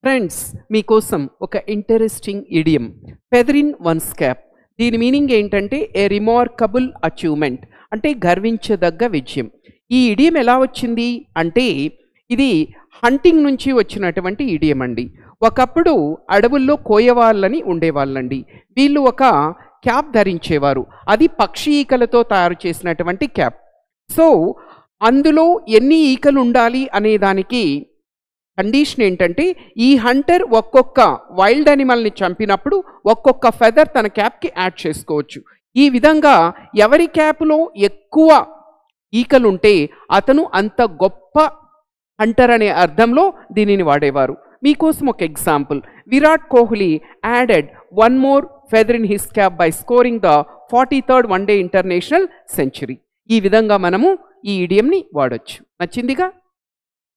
friends మీకోసం ఒక interesting idiom feather in one's cap దీని మీనింగ్ ఏంటంటే ఏ రిమార్కబుల్ అచీవ్మెంట్ అంటే గర్వించదగ్గ విజయం ఈ ఇడియం ఎలా వచ్చింది అంటే ఇది హంటింగ్ నుంచి వచ్చినటువంటి ఇడియం అండి ఒకప్పుడు అడవుల్లో కోయవాళ్ళని ఉండేవాళ్ళండి వీళ్ళు ఒక క్యాప్ ధరించేవారు అది పక్షి ఈకలతో తయారు చేసినటువంటి క్యాప్ సో అందులో ఎన్ని ఈకలు ఉండాలి అనే దానికి కండిషన్ ఏంటంటే ఈ హంటర్ ఒక్కొక్క వైల్డ్ అనిమల్ని చంపినప్పుడు ఒక్కొక్క ఫెదర్ తన క్యాప్కి యాడ్ చేసుకోవచ్చు ఈ విధంగా ఎవరి క్యాప్లో ఎక్కువ ఈకలుంటే అతను అంత గొప్ప హంటర్ అనే అర్థంలో దీనిని వాడేవారు మీకోసం ఒక example Virat Kohli added one more feather in his cap by scoring the forty third one day international century ఈ విధంగా మనము ఈ ఇడియంని వాడొచ్చు నచ్చిందిగా